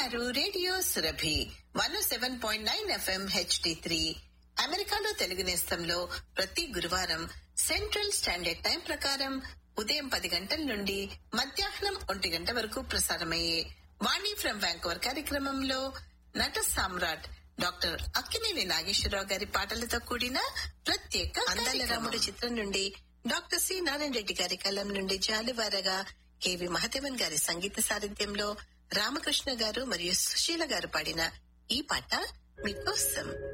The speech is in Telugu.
వింటున్నారు radio Surabhi one seven point nine FM HD three అమెరికాలో తెలుగు నేస్తంలో ప్రతి గురువారం సెంట్రల్ స్టాండర్డ్ టైం ప్రకారం ఉదయం పది గంటల నుండి మధ్యాహ్నం ఒంటి గంట వరకు ప్రసారమయ్యే వాణి ఫ్రం వ్యాంకోవర్ కార్యక్రమంలో నట సామ్రాట్ డాక్టర్ అక్కినేని నాగేశ్వరరావు గారి పాటలతో కూడిన ప్రత్యేక అందాల రాముడు చిత్రం నుండి డాక్టర్ సి నారాయణ రెడ్డి గారి కలం నుండి జాలువారగా కెవి మహదేవన్ గారి సంగీత సారథ్యంలో రామకృష్ణ గారు మరియు సుశీల గారు పాడిన ఈ పాట మీకోసం